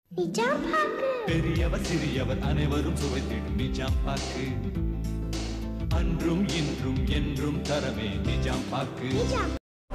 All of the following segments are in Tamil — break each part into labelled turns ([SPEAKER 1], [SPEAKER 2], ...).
[SPEAKER 1] நிஜாம் பாக்கு
[SPEAKER 2] பெரியவர் சிறியவர் அனைவரும் சுவைத்திடும் நிஜாம் பாக்கு அன்றும் இன்றும் என்றும் தரவே நிஜாம் பாக்கு
[SPEAKER 1] நிஜாம்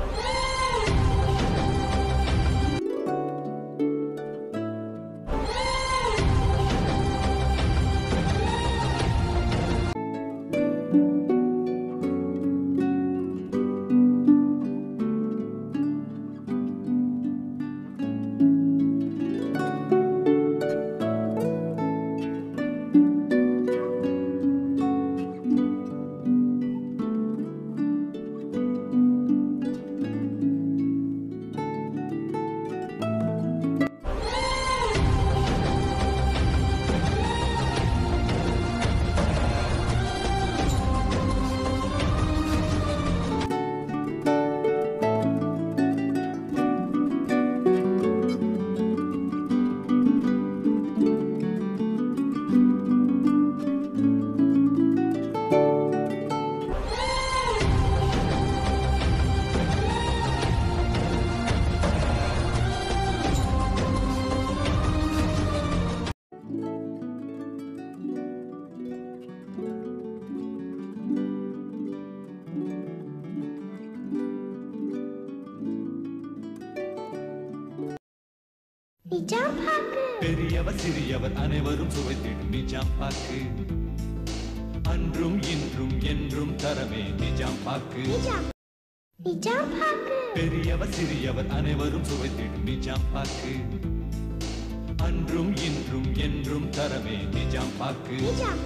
[SPEAKER 1] நிஜாம் பாக்கு
[SPEAKER 2] பெரியவர் சிறியவர் அனைவரும் சுவைத்திடும் நிஜாம் பாக்கு அன்றும் இன்றும் என்றும் தரவே நிஜாம் பாக்கு
[SPEAKER 1] நிஜாம் நிஜாம் பாக்கு
[SPEAKER 2] பெரியவர் சிறியவர் அனைவரும் சுவைத்திடும் நிஜாம் பாக்கு அன்றும் இன்றும் என்றும் தரவே நிஜாம் பாக்கு
[SPEAKER 1] நிஜாம்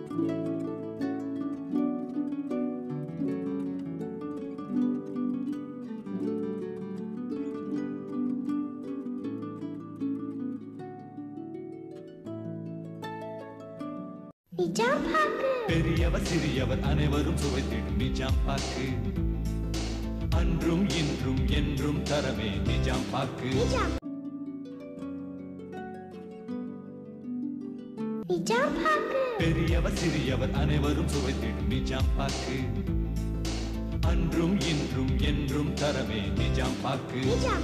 [SPEAKER 1] நிஜாம் பாக்கு
[SPEAKER 2] பெரியவர் சிறியவர் அனைவரும் சுவைத்திடும் நிஜாம் பாக்கு அன்றும் இன்றும் என்றும் தரவே நிஜாம் பாக்கு
[SPEAKER 1] நிஜாம் நிஜாம் பாக்கு
[SPEAKER 2] பெரியவர் சிறியவர் அனைவரும் சுவைத்திடும் நிஜாம் பாக்கு அன்றும் இன்றும் என்றும் தரவே நிஜாம் பாக்கு
[SPEAKER 1] நிஜாம்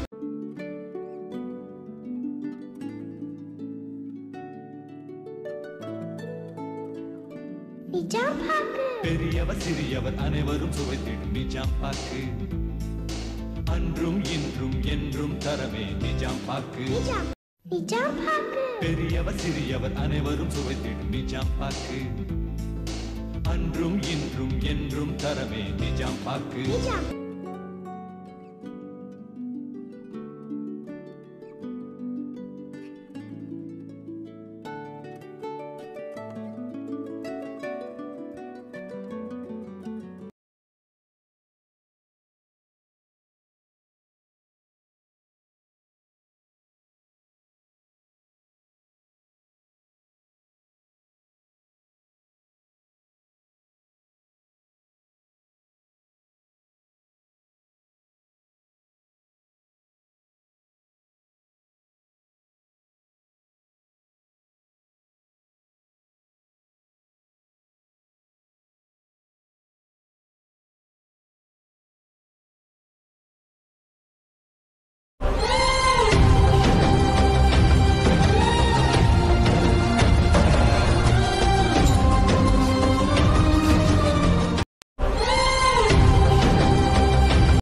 [SPEAKER 1] நிஜாம் பாக்கு
[SPEAKER 2] பெரியவர் சிறியவர் அனைவரும் சுவைத்திடும் நிஜாம் பாக்கு அன்றும் இன்றும் என்றும் தரவே நிஜாம் பாக்கு
[SPEAKER 1] நிஜாம் நிஜாம் பாக்கு
[SPEAKER 2] பெரியவர் சிறியவர் அனைவரும் சுவைத்திடும் நிஜாம் பாக்கு அன்றும் இன்றும் என்றும் தரவே நிஜாம் பாக்கு
[SPEAKER 1] நிஜாம்